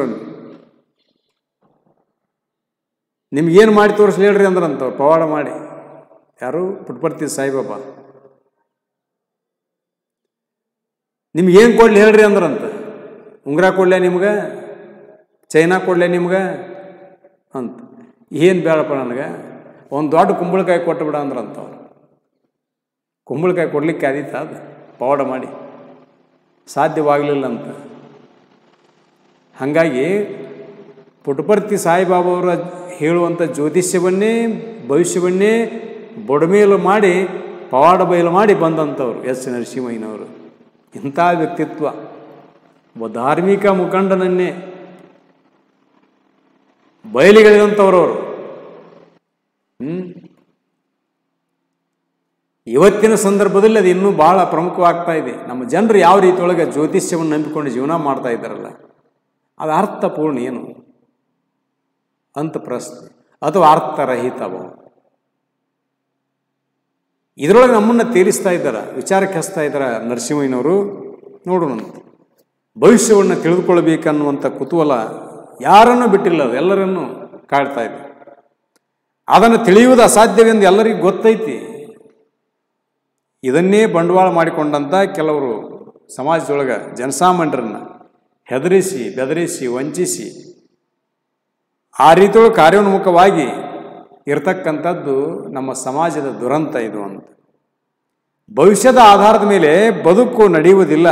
ನಿಮ್ಗೇನು ಮಾಡಿ ತೋರಿಸ್ಲಿ ಹೇಳ್ರಿ ಅಂದ್ರಂತವ್ರು ಪವಾಡ ಮಾಡಿ ಯಾರು ಪುಟ್ಪರ್ತಿ ಸಾಯಿಬಾಬಾ ನಿಮ್ಗೇನು ಕೊಡ್ಲಿ ಹೇಳ್ರಿ ಅಂದ್ರಂತ ಉಂಗುರ ಕೊಡ್ಲೆ ನಿಮ್ಗೆ ಚೈನಾ ಕೊಡ್ಲೆ ನಿಮ್ಗೆ ಅಂತ ಏನು ಬೇಡಪ್ಪ ನನಗೆ ಒಂದು ದೊಡ್ಡ ಕುಂಬಳಕಾಯಿ ಕೊಟ್ಟು ಬಿಡ ಅಂದ್ರಂತವ್ರು ಕುಂಬಳಕಾಯಿ ಕೊಡ್ಲಿಕ್ಕೆ ಆದೀತ ಅದು ಪವಾಡ ಮಾಡಿ ಸಾಧ್ಯವಾಗಲಿಲ್ಲ ಅಂತ ಹಾಗಾಗಿ ಪುಟಪರ್ತಿ ಸಾಯಿಬಾಬಾ ಅವರ ಹೇಳುವಂಥ ಜ್ಯೋತಿಷ್ಯವನ್ನೇ ಭವಿಷ್ಯವನ್ನೇ ಬೊಡಮೇಲು ಮಾಡಿ ಪವಾಡ ಬಯಲು ಮಾಡಿ ಬಂದಂಥವ್ರು ಎಸ್ ನರಸಿಂಹಯ್ಯನವರು ಇಂಥ ವ್ಯಕ್ತಿತ್ವ ಒಬ್ಬ ಧಾರ್ಮಿಕ ಮುಖಂಡನನ್ನೇ ಬಯಲಿಗೆಳೆದಂಥವ್ರವರು ಹ್ಞೂ ಇವತ್ತಿನ ಸಂದರ್ಭದಲ್ಲಿ ಅದು ಇನ್ನೂ ಭಾಳ ಪ್ರಮುಖವಾಗ್ತಾ ಇದೆ ನಮ್ಮ ಜನರು ಯಾವ ರೀತಿಯೊಳಗೆ ಜ್ಯೋತಿಷ್ಯವನ್ನು ನಂಬಿಕೊಂಡು ಜೀವನ ಮಾಡ್ತಾ ಇದ್ದಾರಲ್ಲ ಅದು ಅರ್ಥಪೂರ್ಣ ಏನು ಅಂತ ಪ್ರಶ್ನೆ ಅಥವಾ ಅರ್ಥರಹಿತವೋ ಇದರೊಳಗೆ ನಮ್ಮನ್ನು ತೇಲಿಸ್ತಾ ಇದ್ದಾರೆ ವಿಚಾರಕ್ಕೆ ಹಚ್ತಾ ಇದ್ದಾರೆ ನರಸಿಂಹಯ್ಯನವರು ನೋಡೋಣಂತ ಭವಿಷ್ಯವನ್ನು ತಿಳಿದುಕೊಳ್ಬೇಕನ್ನುವಂಥ ಕುತೂಹಲ ಯಾರನ್ನೂ ಬಿಟ್ಟಿಲ್ಲ ಅದು ಎಲ್ಲರನ್ನೂ ಕಾಡ್ತಾ ಇದೆ ಅದನ್ನು ತಿಳಿಯುವುದು ಅಸಾಧ್ಯವೆಂದು ಎಲ್ಲರಿಗೂ ಗೊತ್ತೈತಿ ಇದನ್ನೇ ಬಂಡವಾಳ ಮಾಡಿಕೊಂಡಂಥ ಕೆಲವರು ಸಮಾಜದೊಳಗೆ ಜನಸಾಮಾನ್ಯರನ್ನು ಹೆದರಿಸಿ ಬೆದರಿಸಿ ವಂಚಿಸಿ ಆ ರೀತಿಯೊಳಗೆ ಕಾರ್ಯೋನ್ಮುಖವಾಗಿ ಇರತಕ್ಕಂಥದ್ದು ನಮ್ಮ ಸಮಾಜದ ದುರಂತ ಇದು ಅಂತ ಭವಿಷ್ಯದ ಆಧಾರದ ಮೇಲೆ ಬದುಕು ನಡೆಯುವುದಿಲ್ಲ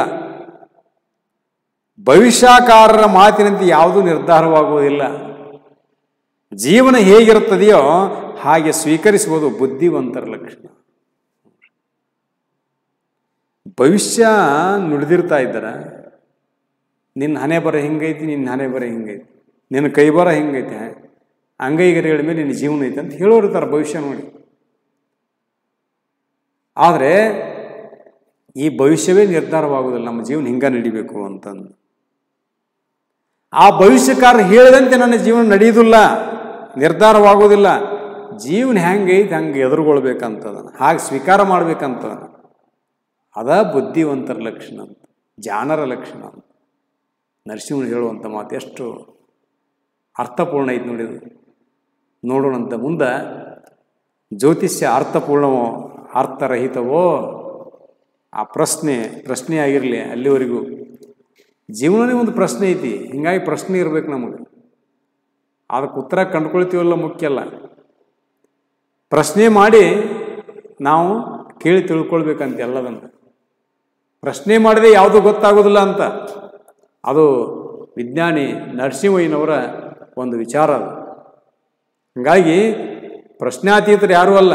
ಭವಿಷ್ಯಕಾರರ ಮಾತಿನಂತೆ ಯಾವುದೂ ನಿರ್ಧಾರವಾಗುವುದಿಲ್ಲ ಜೀವನ ಹೇಗಿರುತ್ತದೆಯೋ ಹಾಗೆ ಸ್ವೀಕರಿಸುವುದು ಬುದ್ಧಿವಂತರ ಲಕ್ಷಣ ಭವಿಷ್ಯ ನುಡಿದಿರ್ತಾ ಇದ್ದಾರ ನಿನ್ನ ಹಣೆ ಬರ ಹಿಂಗೈತಿ ನಿನ್ನ ಹಣೆ ಬರ ಹಿಂಗೈತಿ ನಿನ್ನ ಕೈ ಬರ ಹಿಂಗೈತೆ ಅಂಗೈಗರಿಗಳ ಮೇಲೆ ನಿನ್ನ ಜೀವನ ಐತೆ ಅಂತ ಹೇಳೋರು ಇರ್ತಾರೆ ಭವಿಷ್ಯ ನೋಡಿ ಆದರೆ ಈ ಭವಿಷ್ಯವೇ ನಿರ್ಧಾರವಾಗುವುದಿಲ್ಲ ನಮ್ಮ ಜೀವನ ಹಿಂಗ ನಡಿಬೇಕು ಅಂತಂದು ಆ ಭವಿಷ್ಯಕಾರ ಹೇಳಿದಂತೆ ನನ್ನ ಜೀವನ ನಡೆಯುವುದಿಲ್ಲ ನಿರ್ಧಾರವಾಗುವುದಿಲ್ಲ ಜೀವನ ಹೆಂಗೈತೆ ಹಂಗೆ ಎದುರುಗೊಳ್ಬೇಕಂತದ ಹಾಗೆ ಸ್ವೀಕಾರ ಮಾಡ್ಬೇಕಂತ ಅದ ಬುದ್ಧಿವಂತರ ಲಕ್ಷಣ ಅಂತ ಜಾನರ ಲಕ್ಷಣ ಅಂತ ನರಸಿಂಹನು ಹೇಳುವಂಥ ಮಾತು ಎಷ್ಟು ಅರ್ಥಪೂರ್ಣ ಐತೆ ನೋಡಿದು ನೋಡೋಣಂತ ಮುಂದೆ ಜ್ಯೋತಿಷ್ಯ ಅರ್ಥಪೂರ್ಣವೋ ಅರ್ಥರಹಿತವೋ ಆ ಪ್ರಶ್ನೆ ಪ್ರಶ್ನೆ ಆಗಿರಲಿ ಅಲ್ಲಿವರೆಗೂ ಜೀವನನೇ ಒಂದು ಪ್ರಶ್ನೆ ಐತಿ ಹಿಂಗಾಗಿ ಪ್ರಶ್ನೆ ಇರ್ಬೇಕು ನಮಗೆ ಅದಕ್ಕೆ ಉತ್ತರ ಕಂಡುಕೊಳ್ತೀವಲ್ಲ ಮುಖ್ಯ ಅಲ್ಲ ಪ್ರಶ್ನೆ ಮಾಡಿ ನಾವು ಕೇಳಿ ತಿಳ್ಕೊಳ್ಬೇಕಂತ ಎಲ್ಲದನ್ನು ಪ್ರಶ್ನೆ ಮಾಡದೆ ಯಾವುದೂ ಗೊತ್ತಾಗೋದಿಲ್ಲ ಅಂತ ಅದು ವಿಜ್ಞಾನಿ ನರಸಿಂಹಯ್ಯನವರ ಒಂದು ವಿಚಾರ ಅದು ಹೀಗಾಗಿ ಪ್ರಶ್ನಾತೀತರು ಯಾರೂ ಅಲ್ಲ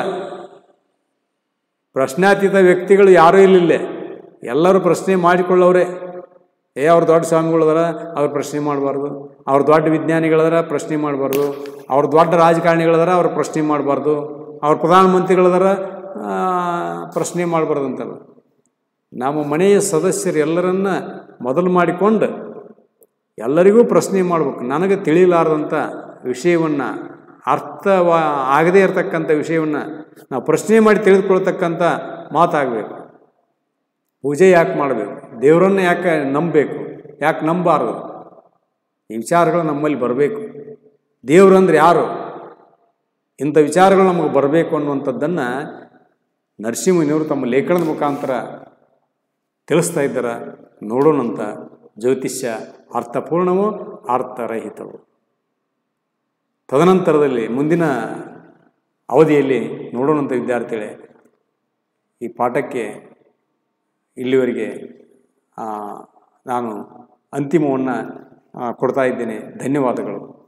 ಪ್ರಶ್ನಾತೀತ ವ್ಯಕ್ತಿಗಳು ಯಾರೂ ಇಲ್ಲಿಲ್ಲೇ ಎಲ್ಲರೂ ಪ್ರಶ್ನೆ ಮಾಡಿಕೊಳ್ಳೋರೆ ಏ ಅವ್ರು ದೊಡ್ಡ ಸ್ವಾಮಿಗಳದಾರ ಅವ್ರು ಪ್ರಶ್ನೆ ಮಾಡಬಾರ್ದು ಅವ್ರು ದೊಡ್ಡ ವಿಜ್ಞಾನಿಗಳದಾರ ಪ್ರಶ್ನೆ ಮಾಡಬಾರ್ದು ಅವ್ರು ದೊಡ್ಡ ರಾಜಕಾರಣಿಗಳದಾರ ಅವ್ರು ಪ್ರಶ್ನೆ ಮಾಡಬಾರ್ದು ಅವ್ರ ಪ್ರಧಾನಮಂತ್ರಿಗಳದಾರ ಪ್ರಶ್ನೆ ಮಾಡಬಾರ್ದು ಅಂತಲ್ಲ ನಮ್ಮ ಮನೆಯ ಸದಸ್ಯರು ಎಲ್ಲರನ್ನ ಮೊದಲು ಮಾಡಿಕೊಂಡು ಎಲ್ಲರಿಗೂ ಪ್ರಶ್ನೆ ಮಾಡ್ಬೇಕು ನನಗೆ ತಿಳಿಲಾರದಂಥ ವಿಷಯವನ್ನು ಅರ್ಥವ ಆಗದೇ ಇರತಕ್ಕಂಥ ವಿಷಯವನ್ನು ನಾವು ಪ್ರಶ್ನೆ ಮಾಡಿ ತಿಳಿದುಕೊಳ್ತಕ್ಕಂಥ ಮಾತಾಗಬೇಕು ಪೂಜೆ ಯಾಕೆ ಮಾಡಬೇಕು ದೇವರನ್ನು ಯಾಕೆ ನಂಬಬೇಕು ಯಾಕೆ ನಂಬಾರ್ದು ಈ ವಿಚಾರಗಳು ನಮ್ಮಲ್ಲಿ ಬರಬೇಕು ದೇವರಂದ್ರೆ ಯಾರು ಇಂಥ ವಿಚಾರಗಳು ನಮಗೆ ಬರಬೇಕು ಅನ್ನುವಂಥದ್ದನ್ನು ನರಸಿಂಹನವರು ತಮ್ಮ ಲೇಖನದ ಮುಖಾಂತರ ತಿಳಿಸ್ತಾ ಇದ್ದಾರೆ ನೋಡೋಣಂತ ಜ್ಯೋತಿಷ್ಯ ಅರ್ಥಪೂರ್ಣವೋ ಅರ್ಥರಹಿತವೋ ತದನಂತರದಲ್ಲಿ ಮುಂದಿನ ಅವಧಿಯಲ್ಲಿ ನೋಡೋಣಂಥ ವಿದ್ಯಾರ್ಥಿಗಳೇ ಈ ಪಾಠಕ್ಕೆ ಇಲ್ಲಿವರೆಗೆ ನಾನು ಅಂತಿಮವನ್ನು ಕೊಡ್ತಾ ಇದ್ದೇನೆ ಧನ್ಯವಾದಗಳು